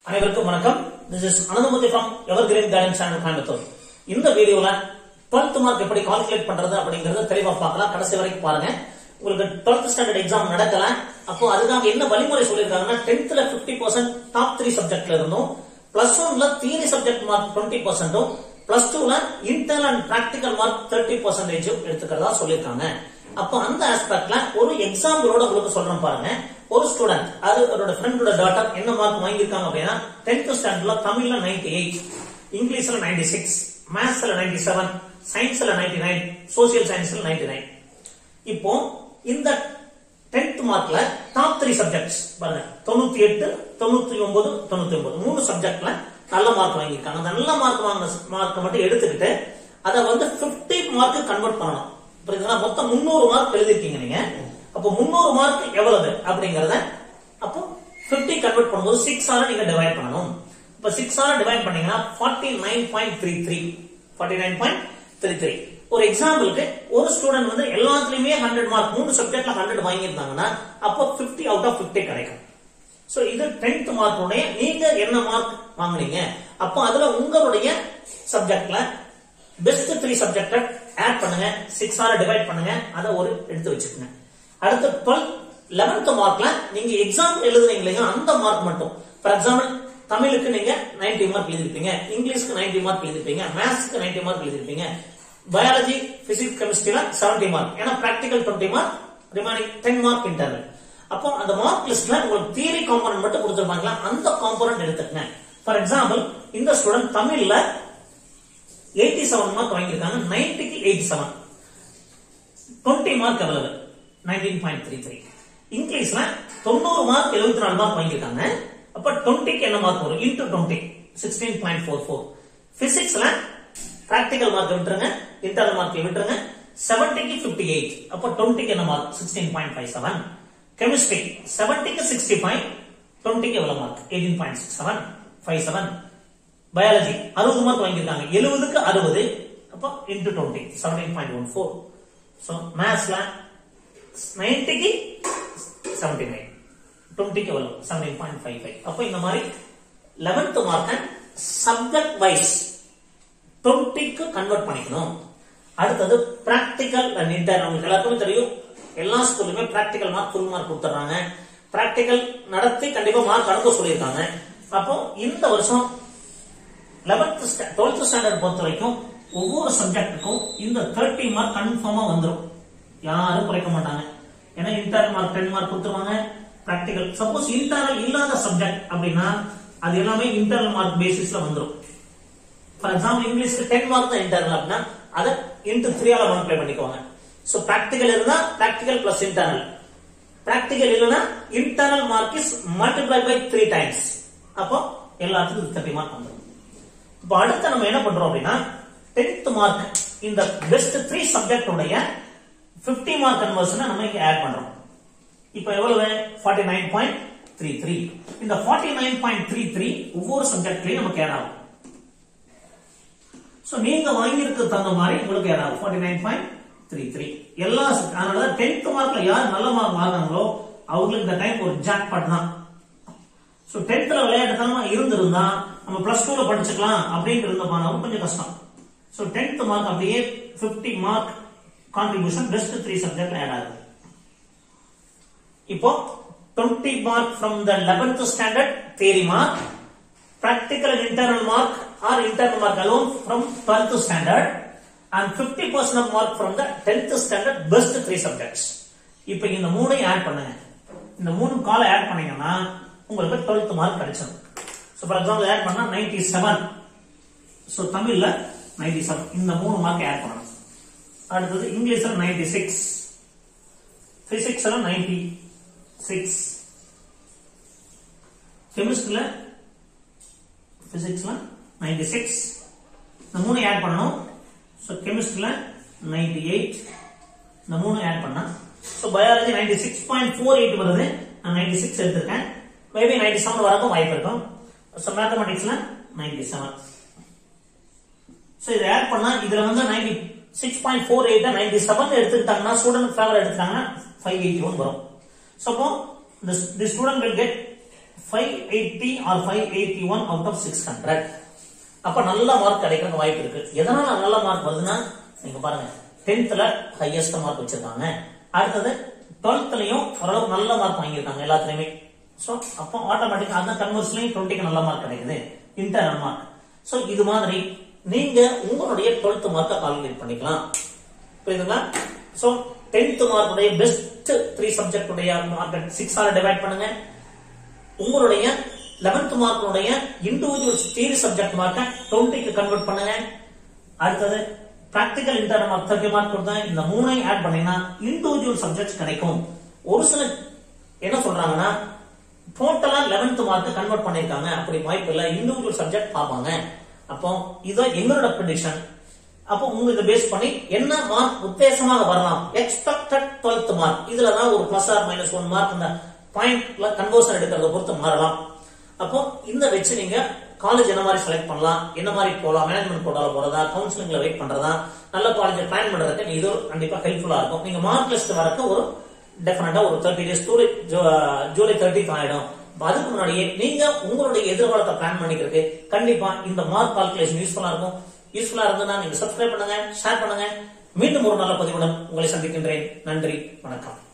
அனைவருக்கும் வணக்கம் this is Ananthamoorthy from evergreen guidance channel Coimbatore இந்த வீடியோல 12th மார்க் எப்படி கால்குலேட் பண்றது அப்படிங்கறத தெளிவா பார்க்கலாம் கடைசி வரைக்கும் பாருங்க உங்களுக்கு 12th ஸ்டாண்டர்ட் எக்ஸாம் நடக்கல அப்போ அதுக்காக என்ன வழிமுறை சொல்லியிருக்காங்கன்னா 10thல 50% பர்சன்ட் டாப் த்ரீ சப்ஜெக்ட்ல இருந்தும் பிளஸ் ஒன்ல தியரி சப்ஜெக்ட் மார்க் டுவெண்ட்டி பர்சன்டும் பிளஸ் டூல internal and practical mark thirty பர்சன்டேஜும் எடுத்துக்கிறதா சொல்லியிருக்காங்க அப்போ அந்த ஆஸ்பெக்ட்ல ஒரு எக்ஸாம்பிளோட உங்களுக்கு சொல்றேன் பாருங்க ஒரு ஸ்டூடெண்ட் அது அவரோட ஃப்ரெண்டோட டாட்டர் என்ன மார்க் வாங்கியிருக்காங்க அப்படின்னா டென்த் ஸ்டாண்டர்ட்ல தமிழ்ல 98 எயிட் இங்கிலீஷ்ல 96 சிக்ஸ் மேத்ஸ்ல 97 செவன் சயின்ஸ்ல 99 நைன் சோசியல் சயின்ஸ்ல 99 நைன் இப்போ இந்த டென்த் மார்க்ல டாப் த்ரீ சப்ஜெக்ட்ஸ் பாருங்க தொண்ணூத்தி எட்டு தொண்ணூத்தி ஒன்பது தொண்ணூத்தி ஒன்பது மூணு சப்ஜெக்ட்ல நல்ல மார்க் வாங்கியிருக்காங்க அந்த நல்ல மார்க் வாங்கின மார்க் மட்டும் எடுத்துக்கிட்டு அதை வந்து 50 மார்க் கன்வெர்ட் பண்ணணும் புரியுதுங்களா மொத்தம் முந்நூறு மார்க் எழுதிருக்கீங்க நீங்க அப்போ முந்நூறு மார்க் எவ்வளவு அப்படிங்கறத அப்போ 50 கன்வெர்ட் பண்ணும்போது சிக்ஸ் ஆல நீங்க டிவைட் பண்ணணும் இப்ப சிக்ஸ் ஆல டிவைட் பண்ணீங்கன்னா forty nine point three three forty nine point three three ஒரு எக்ஸாம்பிளுக்கு ஒரு ஸ்டூடெண்ட் வந்து எல்லாத்துலயுமே ஹண்ட்ரட் மார்க் மூணு சப்ஜெக்ட்ல ஹண்ட்ரட் வாங்கியிருந்தாங்கன்னா அப்போ 50 அவுட் ஆஃப் 50 கிடைக்கும் சோ இது டென்த் மார்க்குடைய நீங்க என்ன மார்க் வாங்குனீங்க அப்போ அதுல உங்களுடைய சப்ஜெக்ட்ல பெஸ்ட் த்ரீ சப்ஜெக்ட ஆட் பண்ணுங்க சிக்ஸ் ஆல டிவைட் பண்ணுங்க அதை ஒரு எடுத்து வச்சுக்கோங்க அடுத்து டுவெல் லெவன்த் மார்க்ல நீங்க எக்ஸாம் எழுதுறீங்க இல்லையா அந்த மார்க் மட்டும் ஃபார் எக்ஸாம்பிள் தமிழுக்கு நீங்க 90 மார்க் எழுதிருப்பீங்க இங்கிலீஷ்க்கு 90 மார்க் எழுதிருப்பீங்க மேத்ஸ்க்கு 90 மார்க் எழுதிருப்பீங்க பயாலஜி பிசிக்ஸ் கெமிஸ்ட்ரியில 70 மார்க் ஏன்னா practical 20 mark remaining 10 mark internal அப்போ அந்த மார்க் லிஸ்ட்ல உங்களுக்கு தியரி காம்பனன்ட் மட்டும் கொடுத்துருப்பாங்களா அந்த காம்பனன்ட் எடுத்துக்கங்க ஃபார் எக்ஸாம்பிள் இந்த ஸ்டூடெண்ட் தமிழ்ல 87 செவன் மார்க் வாங்கியிருக்காங்க 90 க்கு எயிட்டி செவன் டுவெண்ட்டி மார்க் எவ்வளவு நைன்டீன் பாயிண்ட் த்ரீ த்ரீ இங்கிலீஷ்ல தொண்ணூறு மார்க் எழுபத்தி நாலு மார்க் வாங்கியிருக்காங்க அப்ப டுவெண்ட்டிக்கு என்ன மார்க் வரும் into twenty sixteen point four four பிசிக்ஸ்ல பிராக்டிகல் மார்க் விட்டுருங்க இன்டர்னல் மார்க் விட்டுருங்க செவன்டிக்கு பிப்டி எயிட் அப்போ டுவெண்ட்டிக்கு என்ன mark sixteen point five seven chemistry செவன்டிக்கு சிக்ஸ்டி ஃபைவ் டுவெண்ட்டிக்கு எவ்வளவு mark eighteen point six seven five seven biology அறுபது மார்க் வாங்கியிருக்காங்க எழுபதுக்கு அறுபது அப்போ into twenty seventeen point one four so மேத்ஸ்ல நைன்டிக்கு செவன்டி நைன் டுவெண்ட்டிக்கு எவ்வளவு செவன்டீன் பாயிண்ட் ஃபைவ் ஃபைவ் அப்போ இந்த மாதிரி லெவன்த் மார்க்கை சப்ஜெக்ட் வைஸ் டுவெண்ட்டிக்கு கன்வெர்ட் பண்ணிக்கணும் அடுத்தது பிராக்டிக்கல் அண்ட் இன்டர் உங்களுக்கு எல்லாருக்குமே தெரியும் எல்லா ஸ்கூல்லுமே பிராக்டிக்கல் மார்க் ஃபுல் மார்க் கொடுத்துறாங்க பிராக்டிக்கல் நடத்தி கண்டிப்பா மார்க் அனுப்ப சொல்லியிருக்காங்க அப்போ இந்த வருஷம் லெவன்த் டுவெல்த் ஸ்டாண்டர்ட் பொறுத்த வரைக்கும் ஒவ்வொரு சப்ஜெக்ட்டுக்கும் இந்த தேர்ட்டி மார்க் கன்ஃபார்மா வந்துடும் யாரும் குறைக்க மாட்டாங்க ஏன்னா இன்டர்னல் மார்க் டென் மார்க் கொடுத்துருவாங்க பிராக்டிகல் சப்போஸ் இன்டர்னல் இல்லாத சப்ஜெக்ட் அப்படின்னா அது எல்லாமே இன்டர்னல் மார்க் பேசிஸ்ல வந்துடும் ஃபார் எக்ஸாம்பிள் இங்கிலீஷ்க்கு டென் மார்க் தான் இன்டர்னல் அப்படின்னா அதை இன்ட்டு த்ரீயால மல்டிப்ளை பண்ணிக்கோங்க ஸோ பிராக்டிகல் இருந்தா பிராக்டிகல் பிளஸ் இன்டர்னல் பிராக்டிகல் இல்லைன்னா internal mark is multiply by three times அப்போ எல்லாத்துக்கும் தேர்ட்டி மார்க் வந்துடும் இப்போ அடுத்து நம்ம என்ன பண்றோம் அப்படின்னா டென்த் மார்க் இந்த பெஸ்ட் த்ரீ சப்ஜெக்ட் உடைய 50 மார்க் கன்வர்ஷனை நம்ம இங்க ஆட் பண்றோம் இப்போ எவ்வளவு 49.33 நைன் பாயிண்ட் த்ரீ த்ரீ இந்த forty nine point three three ஒவ்வொரு சப்ஜெக்ட்லயும் நமக்கு ஆட் ஆகும் சோ நீங்க வாங்கியிருக்க தகுந்த மாதிரி உங்களுக்கு ஆட் ஆகும் forty nine point three three எல்லா அதனால டென்த் மார்க்ல யார் நல்ல மார்க் வாங்கினாங்களோ அவங்களுக்கு இந்த டைம் ஒரு ஜாக் பாட் தான் சோ டென்த்ல விளையாட்டுத்தனமா இருந்திருந்தா நம்ம பிளஸ் டூல படிச்சுக்கலாம் அப்படின்னு இருந்தோம்னாலும் கொஞ்சம் கஷ்டம் சோ டென்த் மார்க் அப்படியே 50 mark contribution best three subject add ஆகுது இப்போ 20 mark from the 11th standard theory mark practical and internal mark or internal mark alone from 12th standard and 50% of mark from the 10th standard best three subjects இப்போ இந்த மூணையும் add பண்ணுங்க இந்த மூணு கால add பண்ணீங்கன்னா உங்களுக்கு 12th மார்க் கிடைச்சிடும் ஸோ ஃபார் எக்ஸாம்பிள் ஆட் பண்ணா 97 செவன் ஸோ தமிழ்ல 97 செவன் இந்த மூணு மார்க் ஆட் பண்ணணும் அடுத்தது இங்கிலீஷ்ல 96 சிக்ஸ் பிசிக்ஸ்ல 96 சிக்ஸ் கெமிஸ்ட்ரியில பிசிக்ஸ்ல 96 சிக்ஸ் இந்த மூணு ஆட் பண்ணணும் ஸோ கெமிஸ்ட்ரியில 98 எயிட் இந்த மூணு ஆட் பண்ணா so biology ninety six point four eight வருது நான் நைன்டி சிக்ஸ் எடுத்திருக்கேன் மேபி நைன்டி செவன் வரக்கும் வாய்ப்பு இருக்கும் ஸோ மேத்தமெட்டிக்ஸ்ல நைன்டி செவன் ஸோ இதை ஆட் பண்ணா இதுல வந்து ninety six point four eight ninety seven எடுத்துக்கிட்டாங்கன்னா ஸ்டூடெண்ட் ஃபேவர் எடுத்துட்டாங்கன்னா ஃபைவ் எயிட்டி ஒன் வரும் ஸோ அப்போ the student will get five eighty or five eighty one out of six hundred அப்ப நல்ல மார்க் கிடைக்கிறதுக்கு வாய்ப்பு இருக்கு எதனால நல்ல மார்க் வருதுன்னா நீங்க பாருங்க டென்த்ல ஹையஸ்ட் மார்க் வச்சிருக்காங்க அடுத்தது டுவெல்த்லயும் ஓரளவு நல்ல மார்க் வாங்கியிருக்காங்க எல்லாத்துலயுமே சோ அப்போ ஆட்டோமேட்டிக்கா அந்த கன்வர்ஸ்லயும் டுவெண்ட்டிக்கு நல்ல மார்க் கிடைக்குது இன்டர்னல் மார்க் சோ இது மாதிரி நீங்க உங்களுடைய டுவெல்த் மார்க்கை கால்குலேட் பண்ணிக்கலாம் புரியுதுங்களா சோ டென்த் மார்க் உடைய பெஸ்ட் த்ரீ சப்ஜெக்ட் உடைய மார்க் சிக்ஸ் ஆல டிவைட் பண்ணுங்க உங்களுடைய லெவன்த் மார்க்குடைய இண்டிவிஜுவல் தியரி சப்ஜெக்ட் மார்க்கை டுவெண்ட்டிக்கு கன்வெர்ட் பண்ணுங்க அடுத்தது practical internal mark thirty mark கொடுத்தா இந்த மூணையும் ஆட் பண்ணீங்கன்னா இண்டிவிஜுவல் சப்ஜெக்ட்ஸ் கிடைக்கும் ஒரு சில என்ன சொல்றாங்கன்னா டோட்டலா லெவன்த் மார்க் கன்வெர்ட் பண்ணிருக்காங்க அப்படி வாய்ப்பு இல்ல இண்டிவிஜுவல் சப்ஜெக்ட் பார்ப்பாங்க அப்போ இதான் எங்களோட ப்ரிடிக்ஷன் அப்போ உங்க இதை பேஸ் பண்ணி என்ன மார்க் உத்தேசமாக வரலாம் எக்ஸ்பெக்டட் டுவெல்த் மார்க் இதுல தான் ஒரு plus or minus one mark இந்த பாயிண்ட்ல கன்வர்ஷன் எடுக்கிறத பொறுத்து மாறலாம் அப்போ இந்த வச்சு நீங்க காலேஜ் என்ன மாதிரி செலக்ட் பண்ணலாம் என்ன மாதிரி போலாம் மேனேஜ்மெண்ட் கோட்டால போறதா கவுன்சிலிங்ல வெயிட் பண்றதா நல்ல காலேஜ் பிளான் பண்றதுக்கு இது கண்டிப்பா ஹெல்ப்ஃபுல்லா இருக்கும் நீங்க மார்க் லிஸ்ட் வரக்கு ஒரு டெஃபினட்டா ஒரு thirty days July July thirty ஆயிடும் அதுக்கு முன்னாடியே நீங்க உங்களுடைய எதிர்காலத்தை பிளான் பண்ணிக்கிறதுக்கு கண்டிப்பா இந்த மார்க் கால்குலேஷன் யூஸ்ஃபுல்லா இருக்கும் யூஸ்ஃபுல்லா இருந்ததுன்னா நீங்க சப்ஸ்கிரைப் பண்ணுங்க ஷேர் பண்ணுங்க மீண்டும் ஒரு நல்ல பதிவுடன் உங்களை சந்திக்கின்றேன் நன்றி வணக்கம்